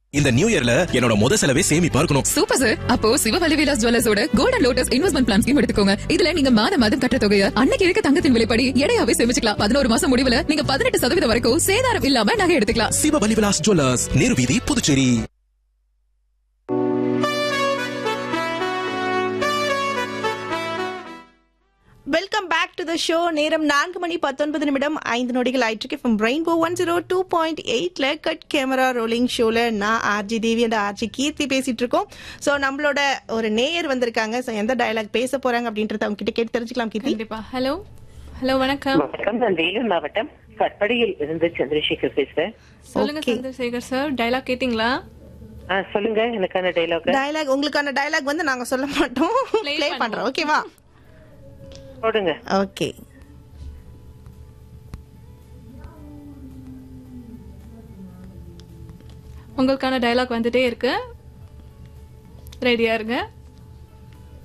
இந்த நியூ இயர்ல என்னோட முத செலவே சேமிப்பா இருக்கணும் சூப்பர் சார் அப்போ சிவவலி விலாஸ் ஜுவல்லர்ஸோட golden lotus investment plan scheme எடுத்துக்கோங்க இதுல நீங்க மாதம் மாதம் கட்டுற தொகையை அன்னைக்கு இருக்க தங்கத்தின் விலைப்படி எடையாவே சேமிச்சுக்கலாம் பதினோரு மாசம் முடிவுல நீங்க பதினெட்டு சதவீதம் வரைக்கும் சேதாரம் இல்லாம நகை எடுத்துக்கலாம் சிவபலி விலாஸ் ஜுவல்லர்ஸ் நேருவீதி Puducherry welcome back to the show நேரம் நான்கு மணி பத்தொன்பது நிமிடம் ஐந்து நொடிகள் ஆயிட்டு from rainbow one zero two point எயிட்ல கட் கேமரா ரோலிங் ஷோல நான் RJ Devi and RJ Keerthi பேசிட்டு இருக்கோம் ஸோ நம்மளோட ஒரு நேயர் வந்திருக்காங்க ஸோ எந்த டயலாக் பேச போறாங்க அப்படின்றத அவங்க கிட்ட கேட்டு தெரிஞ்சுக்கலாம் கீர்த்தி கண்டிப்பா ஹலோ ஹலோ வணக்கம் வணக்கம் நான் வேலூர் மாவட்டம் கட்படியில் இருந்து சந்திரசேகர் பேசுறேன் சொல்லுங்க Okay. சந்திரசேகர் சார் டைலாக் கேட்டிங்களா ஆ, சொல்லுங்க எனக்கான டைலாக் டயலாக் உங்களுக்கான டயலாக் வந்து நாங்க சொல்ல மாட்டோம் Play ப்ளே பண்றோம் ஓகேவா போடுங்க ஓகே உங்களுக்கான டைலாக் வந்துட்டே இருக்கு ரெடியா இருங்க